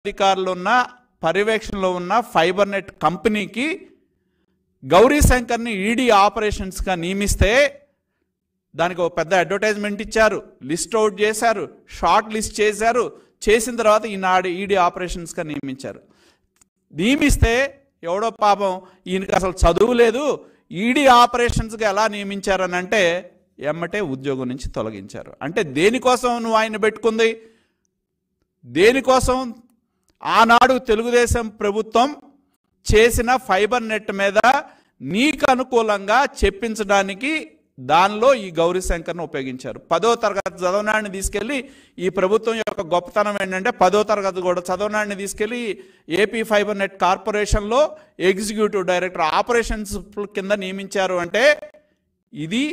అధికారులు ఉన్న పర్యవేక్షణలో ఉన్న ఫైబర్ నెట్ కంపెనీకి గౌరీ శంకర్ని ఈడీ ఆపరేషన్స్గా నియమిస్తే దానికి ఒక పెద్ద అడ్వర్టైజ్మెంట్ ఇచ్చారు లిస్ట్ అవుట్ చేశారు షార్ట్ లిస్ట్ చేశారు చేసిన తర్వాత ఈనాడు ఈడీ ఆపరేషన్స్గా నియమించారు నియమిస్తే ఎవడో పాపం ఈయనకి అసలు చదువు లేదు ఈడీ ఆపరేషన్స్గా ఎలా నియమించారని అంటే ఎమ్మటే ఉద్యోగం నుంచి తొలగించారు అంటే దేనికోసం నువ్వు ఆయన పెట్టుకుంది దేనికోసం ఆనాడు తెలుగుదేశం ప్రభుత్వం చేసిన ఫైబర్ నెట్ మీద నీకు అనుకూలంగా చెప్పించడానికి దానిలో ఈ గౌరీ శంకర్ను ఉపయోగించారు పదో తరగతి చదవనాడిని తీసుకెళ్ళి ఈ ప్రభుత్వం యొక్క గొప్పతనం ఏంటంటే పదో తరగతి కూడా చదవనాడిని తీసుకెళ్ళి ఏపీ ఫైబర్ నెట్ కార్పొరేషన్లో ఎగ్జిక్యూటివ్ డైరెక్టర్ ఆపరేషన్స్ కింద నియమించారు అంటే ఇది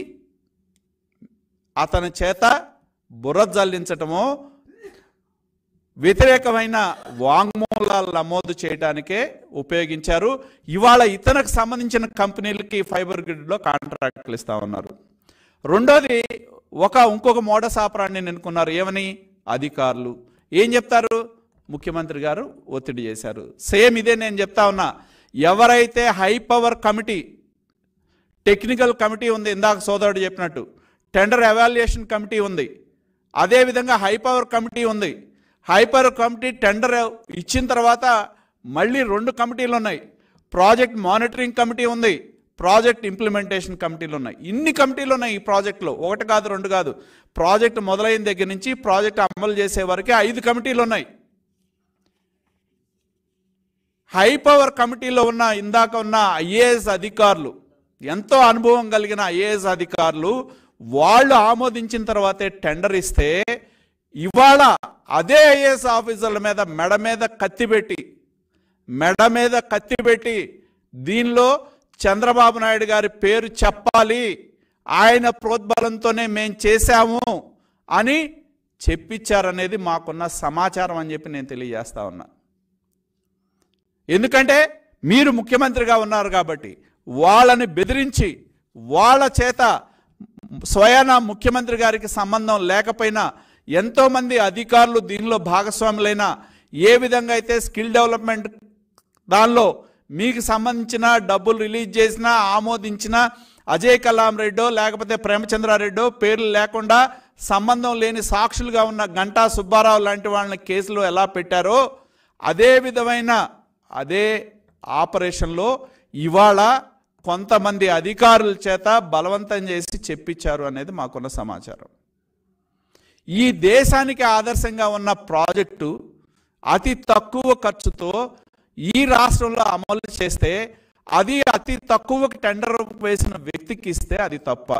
అతని చేత బుర్ర జల్లించటమో వ్యతిరేకమైన వాంగ్మూలాలు నమోదు చేయడానికే ఉపయోగించారు ఇవాళ ఇతనికి సంబంధించిన కంపెనీలకి ఫైబర్ గ్రిడ్లో కాంట్రాక్ట్లు ఇస్తా ఉన్నారు రెండోది ఒక ఇంకొక మోడస్ ఆపరాన్ని ఎన్నుకున్నారు ఏమని అధికారులు ఏం చెప్తారు ముఖ్యమంత్రి గారు ఒత్తిడి చేశారు సేమ్ ఇదే నేను చెప్తా ఉన్నా ఎవరైతే high power committee technical committee ఉంది ఇందాక సోదరుడు చెప్పినట్టు టెండర్ ఎవాల్యుయేషన్ కమిటీ ఉంది అదేవిధంగా హై పవర్ కమిటీ ఉంది హై పవర్ కమిటీ టెండర్ ఇచ్చిన తర్వాత మళ్ళీ రెండు కమిటీలు ఉన్నాయి ప్రాజెక్ట్ మానిటరింగ్ కమిటీ ఉంది ప్రాజెక్ట్ ఇంప్లిమెంటేషన్ కమిటీలు ఉన్నాయి ఇన్ని కమిటీలు ఉన్నాయి ఈ ప్రాజెక్టులో ఒకటి కాదు రెండు కాదు ప్రాజెక్ట్ మొదలైన దగ్గర నుంచి ప్రాజెక్ట్ అమలు చేసే వరకే ఐదు కమిటీలు ఉన్నాయి హై పవర్ కమిటీలో ఉన్న ఇందాక ఉన్న ఐఏఎస్ అధికారులు ఎంతో అనుభవం కలిగిన ఐఏఎస్ అధికారులు వాళ్ళు ఆమోదించిన తర్వాతే టెండర్ ఇస్తే ఇవాళ అదే ఐఏఎస్ ఆఫీసర్ల మీద మెడ మీద కత్తి పెట్టి మెడ మీద కత్తి పెట్టి దీనిలో చంద్రబాబు నాయుడు గారి పేరు చెప్పాలి ఆయన ప్రోద్బలంతోనే మేం చేశాము అని చెప్పించారనేది మాకున్న సమాచారం అని చెప్పి నేను తెలియజేస్తా ఉన్నా ఎందుకంటే మీరు ముఖ్యమంత్రిగా ఉన్నారు కాబట్టి వాళ్ళని బెదిరించి వాళ్ళ చేత స్వయాన ముఖ్యమంత్రి గారికి సంబంధం లేకపోయినా ఎంతోమంది అధికారులు దీనిలో భాగస్వాములైన ఏ విధంగా అయితే స్కిల్ డెవలప్మెంట్ దానిలో మీకు సంబంధించిన డబ్బులు రిలీజ్ చేసినా ఆమోదించిన అజయ్ కలాం రెడ్డో లేకపోతే ప్రేమచంద్రారెడ్డో పేర్లు లేకుండా సంబంధం లేని సాక్షులుగా ఉన్న గంటా సుబ్బారావు లాంటి వాళ్ళని కేసులో ఎలా పెట్టారో అదే విధమైన అదే ఆపరేషన్లో ఇవాళ కొంతమంది అధికారుల చేత బలవంతం చేసి చెప్పించారు అనేది మాకున్న సమాచారం ఈ దేశానికి ఆదర్శంగా ఉన్న ప్రాజెక్టు అతి తక్కువ ఖర్చుతో ఈ రాష్ట్రంలో అమలు చేస్తే అది అతి తక్కువ టెండర్ వేసిన వ్యక్తికి ఇస్తే అది తప్ప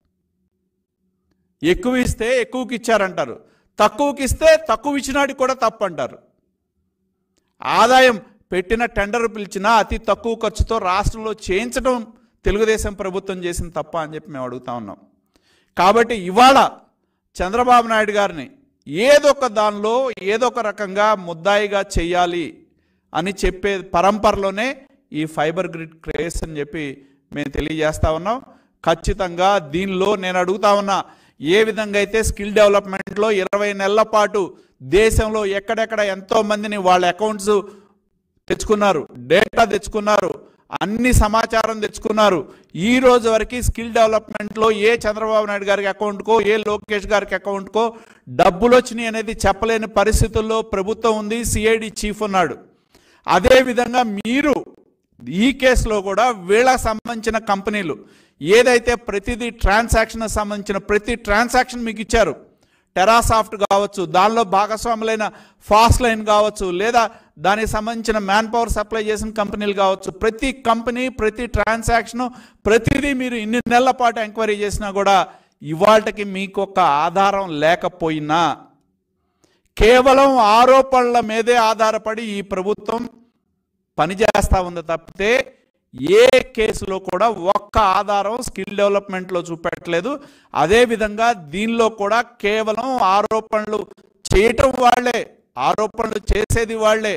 ఎక్కువ ఇస్తే ఎక్కువకి ఇచ్చారంటారు తక్కువకి ఇస్తే తక్కువ ఇచ్చినాడికి కూడా తప్పు అంటారు ఆదాయం పెట్టిన టెండర్ పిలిచినా అతి తక్కువ ఖర్చుతో రాష్ట్రంలో చేయించడం తెలుగుదేశం ప్రభుత్వం చేసిన తప్ప అని చెప్పి మేము అడుగుతా ఉన్నాం కాబట్టి ఇవాళ చంద్రబాబు నాయుడు గారిని ఏదో ఒక దానిలో ఏదో ఒక రకంగా ముద్దాయిగా చెయ్యాలి అని చెప్పే పరంపరలోనే ఈ ఫైబర్ గ్రిడ్ క్రేస్ అని చెప్పి మేము తెలియజేస్తా ఉన్నాం ఖచ్చితంగా దీనిలో నేను అడుగుతా ఉన్నా ఏ విధంగా అయితే స్కిల్ డెవలప్మెంట్లో ఇరవై నెలల పాటు దేశంలో ఎక్కడెక్కడ ఎంతో మందిని వాళ్ళ అకౌంట్స్ తెచ్చుకున్నారు డేటా తెచ్చుకున్నారు అన్ని సమాచారం తెచ్చుకున్నారు ఈ రోజు వరకు స్కిల్ డెవలప్మెంట్లో ఏ చంద్రబాబు నాయుడు గారికి అకౌంట్కో ఏ లోకేష్ గారికి అకౌంట్కో డబ్బులు వచ్చినాయి అనేది చెప్పలేని పరిస్థితుల్లో ప్రభుత్వం ఉంది సిఐడి చీఫ్ ఉన్నాడు అదేవిధంగా మీరు ఈ కేసులో కూడా వీళ్ళకి సంబంధించిన కంపెనీలు ఏదైతే ప్రతిదీ ట్రాన్సాక్షన్ సంబంధించిన ప్రతి ట్రాన్సాక్షన్ మీకు ఇచ్చారు టెరాసాఫ్ట్ కావచ్చు దానిలో భాగస్వాములైన ఫాస్ట్ లైన్ కావచ్చు లేదా దానికి సంబంధించిన మ్యాన్ పవర్ సప్లై చేసిన కంపెనీలు కావచ్చు ప్రతి కంపెనీ ప్రతి ట్రాన్సాక్షన్ ప్రతిదీ మీరు ఇన్ని నెలల పాటు ఎంక్వైరీ చేసినా కూడా ఇవాళకి మీకు ఒక ఆధారం లేకపోయినా కేవలం ఆరోపణల మీదే ఆధారపడి ఈ ప్రభుత్వం పనిచేస్తా ఉంది తప్పితే ఏ కేసులో కూడా ఒక్క ఆధారం స్కిల్ డెవలప్మెంట్లో చూపెట్టలేదు అదేవిధంగా దీనిలో కూడా కేవలం ఆరోపణలు చేయటం వాళ్ళే ఆరోపణలు చేసేది వాళ్ళే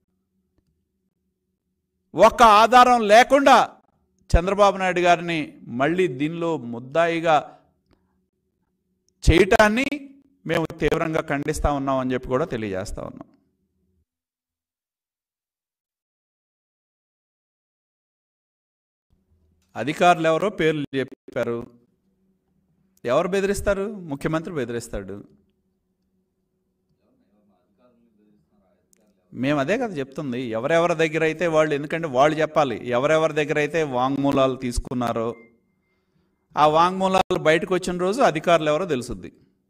ఒక్క ఆధారం లేకుండా చంద్రబాబు నాయుడు గారిని మళ్ళీ దీనిలో ముద్దాయిగా చేయటాన్ని మేము తీవ్రంగా ఖండిస్తా ఉన్నాం అని చెప్పి కూడా తెలియజేస్తా ఉన్నాం అధికారులు ఎవరో పేర్లు చెప్పారు ఎవరు బెదిరిస్తారు ముఖ్యమంత్రి బెదిరిస్తాడు మేము అదే కదా చెప్తుంది ఎవరెవరి దగ్గర అయితే వాళ్ళు ఎందుకంటే వాళ్ళు చెప్పాలి ఎవరెవరి దగ్గర అయితే వాంగ్మూలాలు తీసుకున్నారో ఆ వాంగ్మూలాలు బయటకు వచ్చిన రోజు అధికారులు ఎవరో తెలుసుద్ది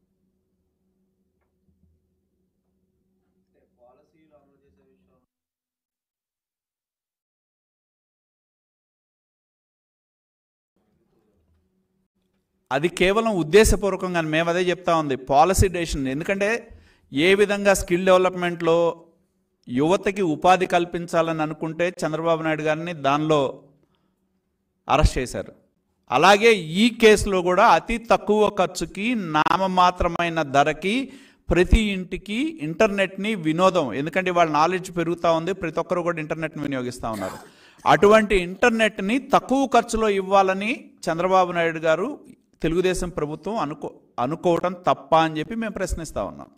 అది కేవలం ఉద్దేశపూర్వకంగా మేము అదే చెప్తా ఉంది పాలసీ డెసిషన్ ఎందుకంటే ఏ విధంగా స్కిల్ డెవలప్మెంట్లో యువతకి ఉపాధి కల్పించాలని అనుకుంటే చంద్రబాబు నాయుడు గారిని దానిలో అరెస్ట్ చేశారు అలాగే ఈ కేసులో కూడా అతి తక్కువ ఖర్చుకి నామమాత్రమైన ధరకి ప్రతి ఇంటికి ఇంటర్నెట్ని వినోదం ఎందుకంటే వాళ్ళ నాలెడ్జ్ పెరుగుతూ ఉంది ప్రతి ఒక్కరు కూడా ఇంటర్నెట్ని వినియోగిస్తూ ఉన్నారు అటువంటి ఇంటర్నెట్ని తక్కువ ఖర్చులో ఇవ్వాలని చంద్రబాబు నాయుడు గారు తెలుగుదేశం ప్రభుత్వం అనుకో అనుకోవటం తప్ప అని చెప్పి మేము ప్రశ్నిస్తూ ఉన్నాం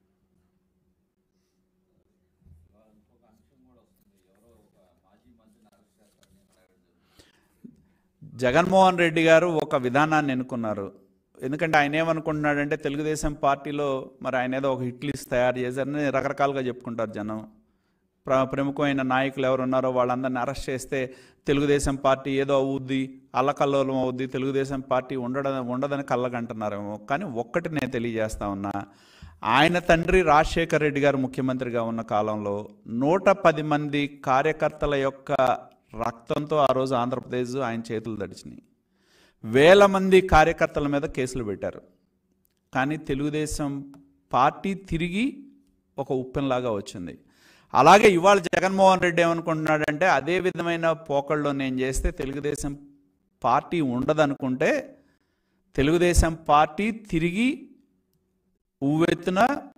జగన్మోహన్ రెడ్డి గారు ఒక విధానాన్ని ఎన్నుకున్నారు ఎందుకంటే ఆయన ఏమనుకుంటున్నాడంటే తెలుగుదేశం పార్టీలో మరి ఆయన ఏదో ఒక హిట్ లిస్ట్ తయారు చేశారని రకరకాలుగా చెప్పుకుంటారు జనం ప్ర ప్రముఖమైన నాయకులు ఎవరు ఉన్నారో వాళ్ళందరిని అరెస్ట్ చేస్తే తెలుగుదేశం పార్టీ ఏదో అవుద్ది అల్లకల్లోలం అవుద్ది తెలుగుదేశం పార్టీ ఉండడం ఉండదని కళ్ళగంటున్నారేమో కానీ ఒక్కటి నేను తెలియజేస్తా ఉన్నా ఆయన తండ్రి రాజశేఖర రెడ్డి గారు ముఖ్యమంత్రిగా ఉన్న కాలంలో నూట పది మంది కార్యకర్తల యొక్క రక్తంతో ఆ రోజు ఆంధ్రప్రదేశ్ ఆయన చేతులు తడిచినాయి వేల మంది కార్యకర్తల మీద కేసులు పెట్టారు కానీ తెలుగుదేశం పార్టీ తిరిగి ఒక ఉప్పెనలాగా వచ్చింది అలాగే ఇవాళ జగన్మోహన్ రెడ్డి ఏమనుకుంటున్నాడంటే అదే విధమైన పోకళ్ళు నేను చేస్తే తెలుగుదేశం పార్టీ ఉండదనుకుంటే తెలుగుదేశం పార్టీ తిరిగి ఉవ్వెత్తున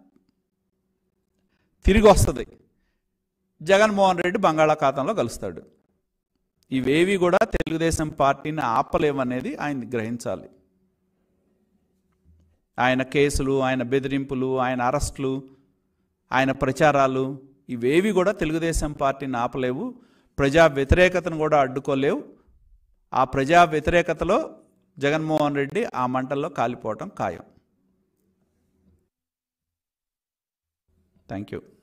తిరిగి వస్తుంది జగన్మోహన్ రెడ్డి బంగాళాఖాతంలో కలుస్తాడు ఇవేవి కూడా తెలుగుదేశం పార్టీని ఆపలేమనేది ఆయన గ్రహించాలి ఆయన కేసులు ఆయన బెదిరింపులు ఆయన అరెస్టులు ఆయన ప్రచారాలు ఇవేవి కూడా తెలుగుదేశం పార్టీని ఆపలేవు ప్రజా వ్యతిరేకతను కూడా అడ్డుకోలేవు ఆ ప్రజా వ్యతిరేకతలో జగన్మోహన్ రెడ్డి ఆ మంటల్లో కాలిపోవటం ఖాయం థ్యాంక్ యూ